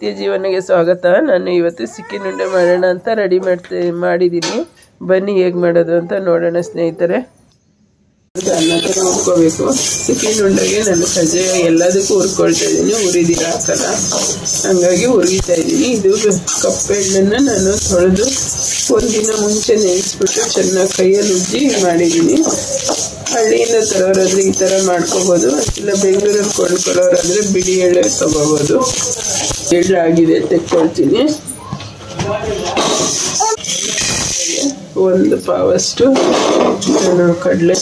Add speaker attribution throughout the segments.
Speaker 1: ನಿತ್ಯ ಜೀವನಗೆ ಸ್ವಾಗತ ನಾನು ಇವತ್ತು ಸಿಕ್ಕಿನ ಉಂಡೆ ಮಾಡೋಣ ಅಂತ ರೆಡಿ ಮಾಡ್ತಾ ಮಾಡಿದ್ದೀನಿ ಬನ್ನಿ ಹೇಗೆ ಮಾಡೋದು ಅಂತ ನೋಡೋಣ ಸ್ನೇಹಿತರೆ ಅನ್ನ ಥರ ಹುರ್ಕೋಬೇಕು ಸಿಕ್ಕಿನ ಉಂಡೆಗೆ ನಾನು ಕಜ್ಜಾಯ ಎಲ್ಲದಕ್ಕೂ ಹುರ್ಕೊಳ್ತಾ ಇದ್ದೀನಿ ಹುರಿದಿರ ಹಾಕಲ್ಲ ಹಂಗಾಗಿ ಹುರಿತಾ ಇದ್ದೀನಿ ಇದು ಕಪ್ಪು ಎಣ್ಣನ್ನು ನಾನು ತೊಳೆದು ಒಂದಿನ ಮುಂಚೆ ನೆನೆಸ್ಬಿಟ್ಟು ಚೆನ್ನಾಗಿ ಕೈಯಲ್ಲಿ ಉಜ್ಜಿ ಮಾಡಿದ್ದೀನಿ ಹಳ್ಳಿಯಿಂದ ತರೋರಾದ್ರೆ ಈ ಥರ ಮಾಡ್ಕೋಬೋದು ಇಲ್ಲ ಬೆಂಗಳೂರಲ್ಲಿ ಕೊಂಡ್ಕೊಳ್ಳೋರಾದ್ರೆ ಬಿಡಿ ಎಳ್ಳೆ ತಗೋಬೋದು ಎಳ್ಳು ಆಗಿದೆ ತೆಕ್ಕೊಳ್ತೀನಿ ಒಂದು ಪಾವಷ್ಟು ನಾನು ಕಡಲೆ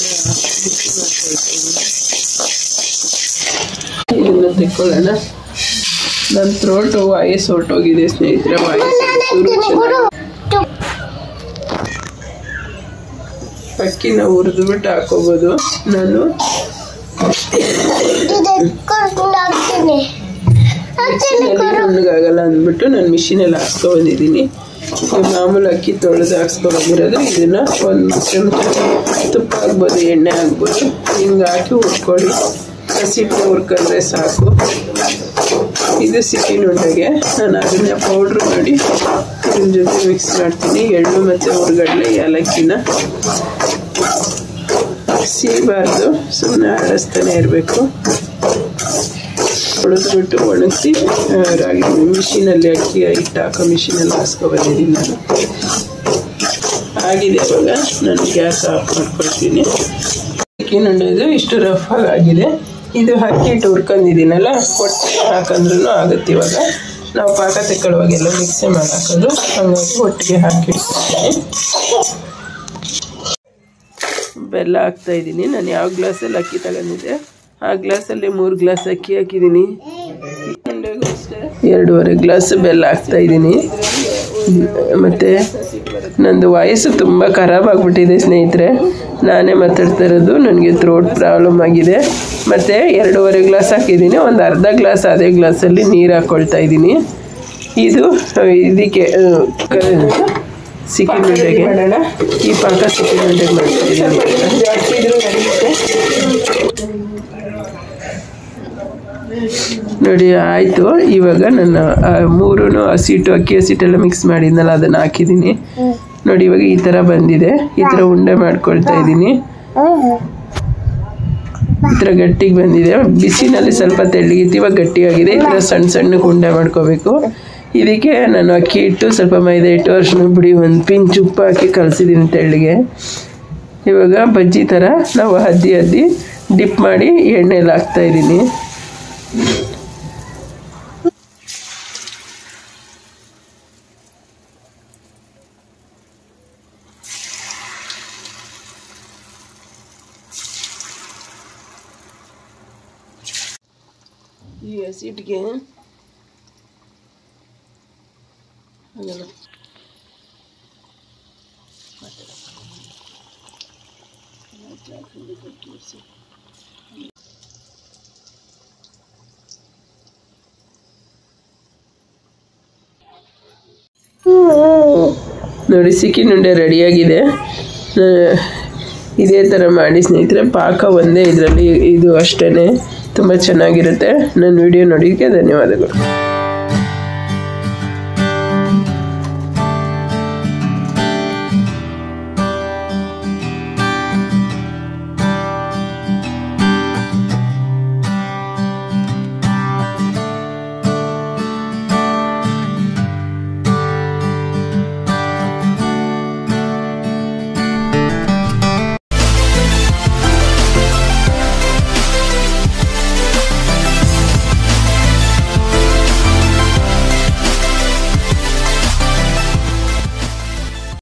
Speaker 1: ಇದನ್ನು ತೆಕ್ಕೊಳ್ಳೋಣ ನನ್ನ ಥ್ರೋಟು ವಾಯಸ್ ಹೊರಟೋಗಿದೆ ಸ್ನೇಹಿತರೆ ವಾಯಸ್ ಅಕ್ಕಿನ ಹುರಿದ್ಬಿಟ್ಟು ಹಾಕೋಬೋದು ನಾನು ನುಣ್ಣಗಾಗಲ್ಲ ಅಂದ್ಬಿಟ್ಟು ನಾನು ಮಿಷಿನಲ್ಲಿ ಹಾಕ್ಸ್ಕೊ ಬಂದಿದ್ದೀನಿ ಮಾಮೂಲು ಅಕ್ಕಿ ತೊಳೆದು ಹಾಕ್ಸ್ಕೊ ಬಂದಿರೋದು ಇದನ್ನ ಒಂದು ಚಮಚ ತುಪ್ಪ ಆಗ್ಬೋದು ಎಣ್ಣೆ ಆಗ್ಬೋದು ಹಿಂಗೆ ಹಾಕಿ ಹುರ್ಕೊಳ್ಳಿ ಹಸಿಟ್ಟು ಹುರ್ಕೊಂಡ್ರೆ ಸಾಕು ಇದು ಸಿಕ್ಕಿನ ಉಂಡೆಗೆ ನಾನು ಅದನ್ನ ಪೌಡ್ರ್ ಮಾಡಿ ಇದ್ರ ಜೊತೆ ಮಿಕ್ಸ್ ಮಾಡ್ತೀನಿ ಎಳ್ಳು ಮತ್ತು ಹುರ್ಗಡ್ಲೆ ಏಲಕ್ಕಿನ ಸೀಬಾರ್ದು ಸುಮ್ಮನೆ ಆಡಿಸ್ತಾನೆ ಇರಬೇಕು ಹೊಡೆದ್ಬಿಟ್ಟು ಒಣಗಿಸಿ ರಾಗಿ ಮಿಷಿನಲ್ಲಿ ಅಕ್ಕಿ ಹಿಟ್ಟು ಹಾಕೋ ಮಿಷಿನಲ್ಲಿ ಹಾಸ್ಕೊ ಬಂದಿದ್ದೀನಿ ನಾನು ಆಗಿದೆ ಇವಾಗ ನಾನು ಗ್ಯಾಸ್ ಆಫ್ ಮಾಡ್ಕೊಳ್ತೀನಿ ಅಕ್ಕಿನ ಉಂಡೆದು ಇಷ್ಟು ರಫ್ ಆಗಿದೆ ಇದು ಅಕ್ಕಿ ಹಿಟ್ಟು ಹುರ್ಕೊಂಡಿದ್ದೀನಲ್ಲ ಒಟ್ಟಿಗೆ ಹಾಕಂದ್ರೂ ಆಗುತ್ತೆ ಇವಾಗ ನಾವು ಪಾಕ ತೆಕ್ಕೊಳ್ಳುವಾಗೆಲ್ಲ ಮಿಕ್ಸಿ ಮಾಡಿ ಹಾಕೋದು ಹಾಗಾಗಿ ಒಟ್ಟಿಗೆ ಹಾಕಿಡ್ತೀನಿ ಬೆಲ್ಲ ಹಾಕ್ತಾ ಇದ್ದೀನಿ ನಾನು ಯಾವ ಗ್ಲಾಸಲ್ಲಿ ಅಕ್ಕಿ ತಗೊಂಡಿದ್ದೆ ಆ ಗ್ಲಾಸಲ್ಲಿ ಮೂರು ಗ್ಲಾಸ್ ಅಕ್ಕಿ ಹಾಕಿದ್ದೀನಿ ಎರಡೂವರೆ ಗ್ಲಾಸ್ ಬೆಲ್ಲ ಹಾಕ್ತಾ ಇದ್ದೀನಿ ಮತ್ತು ನಂದು ವಾಯ್ಸು ತುಂಬ ಖರಾಬ್ ಆಗಿಬಿಟ್ಟಿದೆ ಸ್ನೇಹಿತರೆ ನಾನೇ ಮಾತಾಡ್ತಾ ಇರೋದು ನನಗೆ ಥ್ರೋಟ್ ಪ್ರಾಬ್ಲಮ್ ಆಗಿದೆ ಮತ್ತು ಎರಡೂವರೆ ಗ್ಲಾಸ್ ಹಾಕಿದ್ದೀನಿ ಒಂದು ಅರ್ಧ ಗ್ಲಾಸ್ ಅದೇ ಗ್ಲಾಸಲ್ಲಿ ನೀರು ಹಾಕ್ಕೊಳ್ತಾ ಇದ್ದೀನಿ ಇದು ಇದಕ್ಕೆ ಸಿಕ್ಕಿ ಉಂಡೆಗೆ ಈ ಪಾಕ ಸಿಕ್ಕಿ ಉಂಡೆಗೆ ಮಾಡ್ತಾ ಇದ್ದೀನಿ ನೋಡಿ ಆಯಿತು ಇವಾಗ ನಾನು ಮೂರೂ ಹಸಿಟ್ಟು ಅಕ್ಕಿ ಹಸಿಟ್ಟೆಲ್ಲ ಮಿಕ್ಸ್ ಮಾಡಿದ್ನಲ್ಲ ಅದನ್ನು ಹಾಕಿದ್ದೀನಿ ನೋಡಿ ಇವಾಗ ಈ ಥರ ಬಂದಿದೆ ಈ ಥರ ಉಂಡೆ ಮಾಡ್ಕೊಳ್ತಾ ಇದ್ದೀನಿ ಈ ಥರ ಗಟ್ಟಿಗೆ ಬಂದಿದೆ ಬಿಸಿನಲ್ಲಿ ಸ್ವಲ್ಪ ತೆಳ್ಳಗಿತ್ತು ಇವಾಗ ಗಟ್ಟಿಯಾಗಿದೆ ಈ ಥರ ಸಣ್ಣ ಸಣ್ಣಕ್ಕೆ ಉಂಡೆ ಮಾಡ್ಕೋಬೇಕು ಇದಕ್ಕೆ ನಾನು ಅಕ್ಕಿ ಹಿಟ್ಟು ಸ್ವಲ್ಪ ಮೈದಾ ಹಿಟ್ಟು ಅರಿಶಿನ ಪುಡಿ ಒಂದು ಪಿಂಚ್ ಉಪ್ಪು ಹಾಕಿ ಕಲಸಿದ್ದೀನಿ ತೆಳ್ಳಗೆ ಇವಾಗ ಬಜ್ಜಿ ಥರ ನಾವು ಹದ್ದಿ ಹದ್ದಿ ಡಿಪ್ ಮಾಡಿ ಎಣ್ಣೆಲಿ ಹಾಕ್ತಾ ಇದ್ದೀನಿ ಈ ಹಸಿಟ್ಟಿಗೆ ಆಗಲ್ಲ ನೋಡಿ ಸಿಕ್ಕಿನ ಉಂಡೆ ರೆಡಿಯಾಗಿದೆ ಇದೇ ಥರ ಮಾಡಿ ಸ್ನೇಹಿತರೆ ಪಾಕ ಒಂದೇ ಇದರಲ್ಲಿ ಇದು ಅಷ್ಟೇ ತುಂಬ ಚೆನ್ನಾಗಿರುತ್ತೆ ನನ್ನ ವಿಡಿಯೋ ನೋಡೋದಕ್ಕೆ ಧನ್ಯವಾದಗಳು